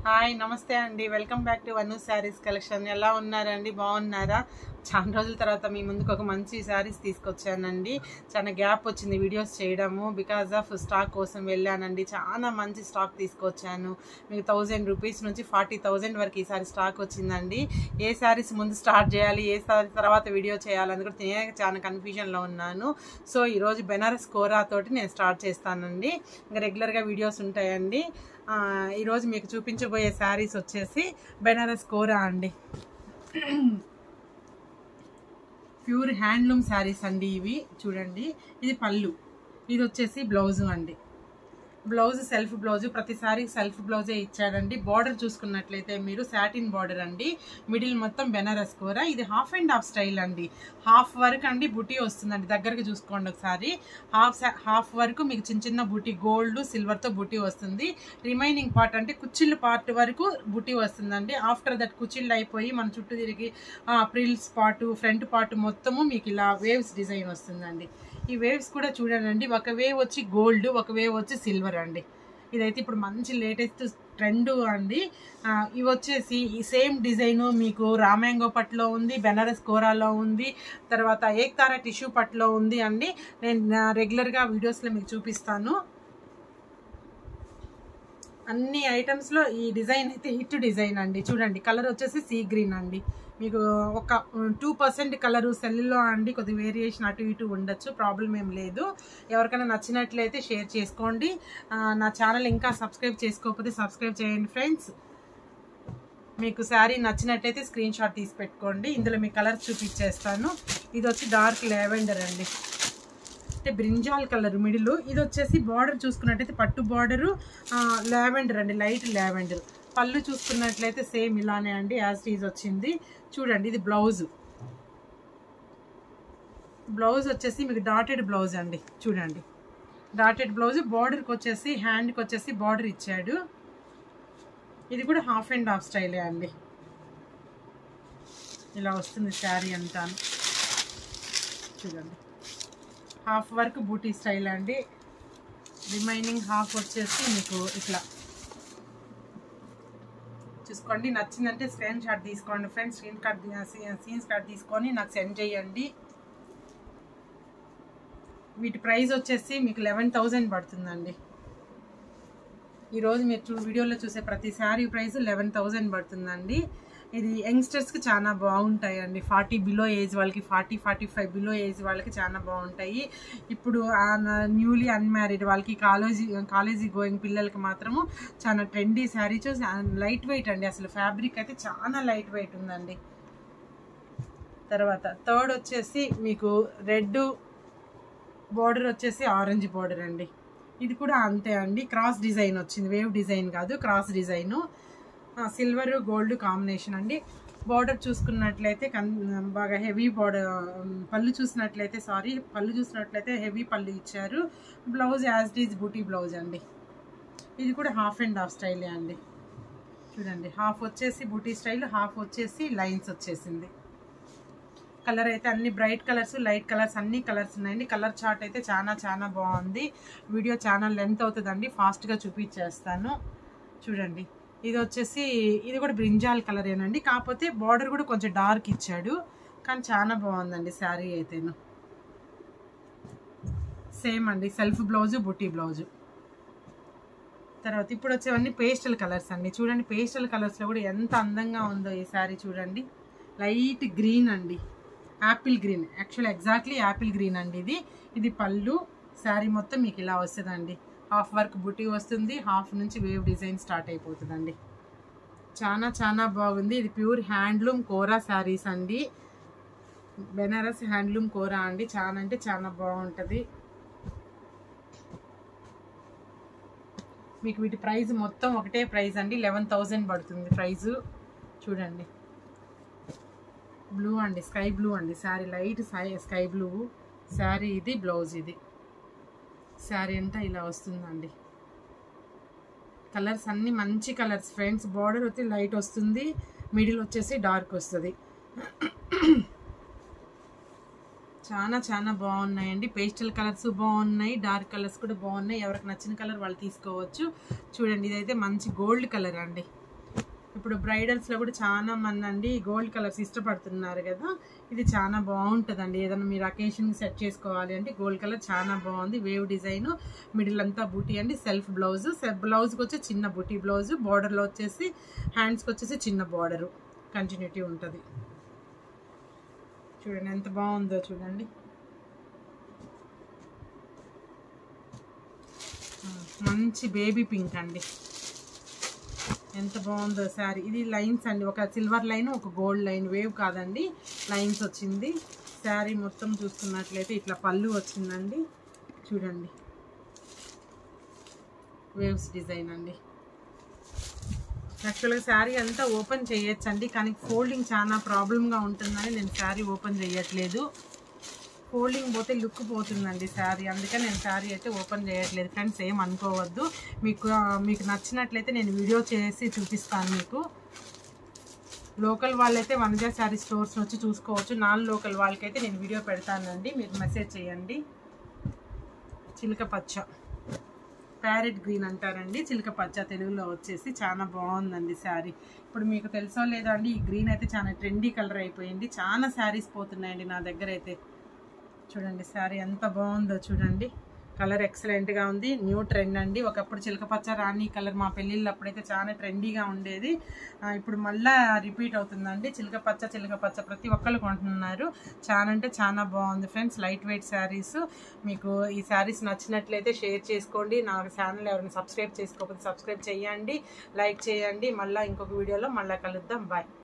hi నమస్తే అండి welcome back to Vanu saris collection ఎలా ఉన్నారండి బాగున్నారా చాలా రోజుల తర్వాత మీ ముందుకు ఒక మంచి శారీస్ తీసుకొచ్చానండి చాలా గ్యాప్ వచ్చింది వీడియోస్ చేయడము బికాజ్ ఆఫ్ స్టాక్ కోసం వెళ్ళానండి చాలా మంచి స్టాక్ తీసుకొచ్చాను మీకు థౌజండ్ రూపీస్ నుంచి ఫార్టీ థౌజండ్ వరకు ఈసారి స్టాక్ వచ్చిందండి ఏ శారీస్ ముందు స్టార్ట్ చేయాలి ఏ శారీ తర్వాత వీడియో చేయాలని కూడా నేనే చాలా కన్ఫ్యూజన్లో ఉన్నాను సో ఈరోజు బెనారస్ కోరా తోటి నేను స్టార్ట్ చేస్తానండి ఇంకా రెగ్యులర్గా వీడియోస్ ఉంటాయండి ఆ, ఈరోజు మీకు చూపించబోయే శారీస్ వచ్చేసి బెనారస్ కోరా అండి ప్యూర్ హ్యాండ్లూమ్ శారీస్ అండి ఇవి చూడండి ఇది పళ్ళు ఇది వచ్చేసి బ్లౌజు అండి బ్లౌజ్ సెల్ఫ్ బ్లౌజ్ ప్రతిసారి సెల్ఫ్ బ్లౌజే ఇచ్చాడండి బార్డర్ చూసుకున్నట్లయితే మీరు సాటిన్ బార్డర్ అండి మిడిల్ మొత్తం బెనారస్ కూర ఇది హాఫ్ అండ్ హాఫ్ స్టైల్ అండి హాఫ్ వరకు అండి బుటీ వస్తుందండి దగ్గరకు చూసుకోండి ఒకసారి హాఫ్ సా- హాఫ్ వరకు మీకు చిన్న చిన్న బుటీ గోల్డ్ సిల్వర్తో బుటీ వస్తుంది రిమైనింగ్ పార్ట్ అంటే కుచ్చిళ్ళు పార్ట్ వరకు బుటీ వస్తుందండి ఆఫ్టర్ దట్ కుచ్చిళ్ళు అయిపోయి మన చుట్టూ తిరిగి ప్రిల్స్ పార్ట్ ఫ్రంట్ పార్ట్ మొత్తము మీకు ఇలా వేవ్స్ డిజైన్ వస్తుందండి ఈ వేవ్స్ కూడా చూడండి ఒక వేవ్ వచ్చి గోల్డ్ ఒక వేవ్ వచ్చి సిల్వర్ అండి ఇదైతే ఇప్పుడు మంచి లేటెస్ట్ ట్రెండ్ అండి ఆ, ఇవి వచ్చేసి ఈ సేమ్ డిజైన్ మీకు రామాంగో పట్టులో ఉంది బెనారస్ కోరాలో ఉంది తర్వాత ఏక్తారా టిష్యూ పట్టులో ఉంది అండి నేను ఆ, రెగ్యులర్గా వీడియోస్లో మీకు చూపిస్తాను అన్ని ఐటమ్స్లో ఈ డిజైన్ అయితే హిట్ డిజైన్ అండి చూడండి కలర్ వచ్చేసి సీ గ్రీన్ అండి మీకు ఒక టూ పర్సెంట్ కలర్ సెల్లో అండి కొద్ది వేరియేషన్ అటు ఇటు ఉండొచ్చు ప్రాబ్లం ఏం లేదు ఎవరికైనా నచ్చినట్లయితే షేర్ చేసుకోండి ఆ, నా ఛానల్ ఇంకా సబ్స్క్రైబ్ చేసుకోకపోతే సబ్స్క్రైబ్ చేయండి ఫ్రెండ్స్ మీకు శారీ నచ్చినట్టయితే స్క్రీన్ షాట్ తీసి పెట్టుకోండి ఇందులో మీ కలర్ చూపించేస్తాను ఇది వచ్చి డార్క్ లెవెండర్ అండి అంటే బ్రింజాల్ కలర్ మిడిల్ ఇది వచ్చేసి బార్డర్ చూసుకున్నట్టయితే పట్టు బార్డరు లావెండర్ అండి లైట్ లావెండర్ పళ్ళు చూసుకున్నట్లయితే సేమ్ ఇలానే అండి యాజ్ టీజ్ వచ్చింది చూడండి ఇది బ్లౌజ్ బ్లౌజ్ వచ్చేసి మీకు డాటెడ్ బ్లౌజ్ అండి చూడండి డాటెడ్ బ్లౌజ్ బార్డర్కి వచ్చేసి హ్యాండ్కి వచ్చేసి బార్డర్ ఇచ్చాడు ఇది కూడా హాఫ్ అండ్ హాఫ్ స్టైలే అండి ఇలా వస్తుంది శారీ అంతా చూడండి హాఫ్ వర్క్ బూటీ స్టైల్ అండి రిమైనింగ్ హాఫ్ వచ్చేసి మీకు ఇట్లా చూసుకోండి నచ్చిందంటే స్క్రీన్ షాట్ తీసుకోండి friends screen card scene card తీసుకొని నాకు సెండ్ చేయండి వీటి ప్రైస్ వచ్చేసి మీకు లెవెన్ థౌజండ్ పడుతుందండి ఈరోజు మీరు చూ వీడియోలో చూసే ప్రతి శారీ ప్రైస్ లెవెన్ థౌజండ్ పడుతుందండి ఇది యంగ్స్టర్స్కి చాలా బాగుంటాయండి ఫార్టీ బిలో ఏజ్ వాళ్ళకి forty forty five below age వాళ్ళకి చాలా బాగుంటాయి ఇప్పుడు న్యూలీ అన్మ్యారీడ్ వాళ్ళకి కాలేజీ కాలేజీ గోయింగ్ పిల్లలకి మాత్రము చాలా ట్రెండీ శారీస్ లైట్ వెయిట్ అండి అసలు ఫ్యాబ్రిక్ అయితే చాలా లైట్ వెయిట్ ఉందండి తర్వాత థర్డ్ వచ్చేసి మీకు రెడ్ బార్డర్ వచ్చేసి ఆరెంజ్ బార్డర్ అండి ఇది కూడా అంతే అండి క్రాస్ డిజైన్ వచ్చింది వేవ్ డిజైన్ కాదు cross design silver gold combination అండి బార్డర్ చూసుకున్నట్లయితే కన్ బాగా హెవీ బార్డర్ పళ్ళు చూసినట్లయితే సారీ పళ్ళు చూసినట్లయితే హెవీ పళ్ళు ఇచ్చారు బ్లౌజ్ యాజ్ డీజ్ బూటీ బ్లౌజ్ అండి ఇది కూడా హాఫ్ అండ్ హాఫ్ స్టైలే అండి చూడండి హాఫ్ వచ్చేసి బూటీ స్టైల్ హాఫ్ వచ్చేసి లైన్స్ వచ్చేసింది కలర్ అయితే అన్ని బ్రైట్ కలర్స్ లైట్ కలర్స్ అన్ని కలర్స్ ఉన్నాయండి కలర్ చార్ట్ అయితే చాలా చాలా బాగుంది వీడియో చాలా లెంత్ అవుతుందండి ఫాస్ట్గా చూపించేస్తాను చూడండి ఇది వచ్చేసి ఇది కూడా బ్రింజాల్ కలర్ ఏనండి కాకపోతే బార్డర్ కూడా కొంచెం డార్క్ ఇచ్చాడు కానీ చాలా బాగుందండి శారీ అయితేను సేమ్ అండి సెల్ఫ్ బ్లౌజు బుటీ బ్లౌజు తర్వాత ఇప్పుడు వచ్చేవన్నీ పేస్టల్ కలర్స్ అండి చూడండి పేస్టల్ కలర్స్లో కూడా ఎంత అందంగా ఉందో ఈ శారీ చూడండి లైట్ గ్రీన్ అండి apple green actual exactly apple green అండి ఇది ఇది పళ్ళు శారీ మొత్తం మీకు ఇలా వస్తుందండి హాఫ్ వర్క్ బుటీ వస్తుంది హాఫ్ నుంచి వేవ్ డిజైన్ స్టార్ట్ అయిపోతుందండి చాలా చాలా బాగుంది ఇది ప్యూర్ హ్యాండ్లూమ్ కోరా శారీస్ అండి బెనారస్ హ్యాండ్లూమ్ కోరా అండి చాలా అంటే చాలా బాగుంటుంది మీకు వీటి ప్రైస్ మొత్తం ఒకటే ప్రైస్ అండి లెవెన్ థౌజండ్ పడుతుంది ప్రైజు చూడండి బ్లూ అండి స్కై బ్లూ అండి sari light sky blue sari ఇది బ్లౌజ్ ఇది శారీ అంతా ఇలా వస్తుందండి కలర్స్ అన్నీ మంచి కలర్స్ ఫ్రెండ్స్ బార్డర్ వచ్చి లైట్ వస్తుంది మిడిల్ వచ్చేసి డార్క్ వస్తుంది చాలా చాలా బాగున్నాయండి పేస్టల్ కలర్స్ బాగున్నాయి డార్క్ కలర్స్ కూడా బాగున్నాయి ఎవరికి నచ్చిన కలర్ వాళ్ళు తీసుకోవచ్చు చూడండి ఇదైతే మంచి గోల్డ్ కలర్ అండి ఇప్పుడు బ్రైడల్స్లో కూడా చాలా మంది అండి గోల్డ్ కలర్స్ ఇష్టపడుతున్నారు కదా ఇది చాలా బాగుంటుందండి ఏదైనా మీరు అకేషన్కి సెట్ చేసుకోవాలి అంటే గోల్డ్ కలర్ చాలా బాగుంది వేవ్ డిజైన్ మిడిల్ అంతా బూటీ అండి సెల్ఫ్ బ్లౌజ్ బ్లౌజ్కి వచ్చి చిన్న బూటీ బ్లౌజ్ బార్డర్లో వచ్చేసి హ్యాండ్స్కి వచ్చేసి చిన్న బార్డరు కంటిన్యూటీ ఉంటుంది చూడండి ఎంత బాగుందో చూడండి మంచి బేబీ పింక్ అండి ఎంత బాగుందో శారీ ఇది లైన్స్ అండి ఒక సిల్వర్ లైన్ ఒక గోల్డ్ లైన్ వేవ్ కాదండి లైన్స్ వచ్చింది శారీ మొత్తం చూసుకున్నట్లయితే ఇట్లా పళ్ళు వచ్చిందండి చూడండి వేవ్స్ డిజైన్ అండి యాక్చువల్గా శారీ అంతా ఓపెన్ చేయొచ్చండి కానీ ఫోల్డింగ్ చాలా ప్రాబ్లంగా ఉంటుందని నేను శారీ ఓపెన్ చేయట్లేదు ఫోల్డింగ్ పోతే లుక్ పోతుందండి శారీ అందుకని నేను శారీ అయితే ఓపెన్ చేయట్లేదు ఫ్రెండ్స్ ఏం అనుకోవద్దు మీకు మీకు నచ్చినట్లయితే నేను వీడియో చేసి చూపిస్తాను మీకు లోకల్ వాళ్ళైతే వనజా శారీ స్టోర్స్ వచ్చి చూసుకోవచ్చు నాన్ లోకల్ వాళ్ళకైతే నేను వీడియో పెడతానండి మీరు మెసేజ్ చేయండి చిలక పచ్చ ప్యారెట్ గ్రీన్ అంటారండి చిలక పచ్చ తెలుగులో వచ్చేసి చాలా బాగుందండి శారీ ఇప్పుడు మీకు తెలుసో లేదో అండి ఈ గ్రీన్ అయితే చాలా ట్రెండీ కలర్ అయిపోయింది చాలా శారీస్ పోతున్నాయండి నా దగ్గర అయితే చూడండి శారీ ఎంత బాగుందో చూడండి కలర్ ఎక్సలెంట్గా ఉంది న్యూ ట్రెండ్ అండి ఒకప్పుడు చిలక పచ్చ రాణి కలర్ మా పెళ్ళిళ్ళు అప్పుడైతే చాలా ట్రెండీగా ఉండేది ఇప్పుడు మళ్ళా రిపీట్ అవుతుందండి చిలక పచ్చ చిలక పచ్చ ప్రతి ఒక్కళ్ళు కొంటున్నారు చాలా అంటే చాలా బాగుంది ఫ్రెండ్స్ లైట్ వెయిట్ శారీస్ మీకు ఈ శారీస్ నచ్చినట్లయితే షేర్ చేసుకోండి నా ఛానల్ ఎవరైనా సబ్స్క్రైబ్ చేసుకోకపోతే సబ్స్క్రైబ్ చేయండి లైక్ చేయండి మళ్ళీ ఇంకొక వీడియోలో మళ్ళీ కలుద్దాం బాయ్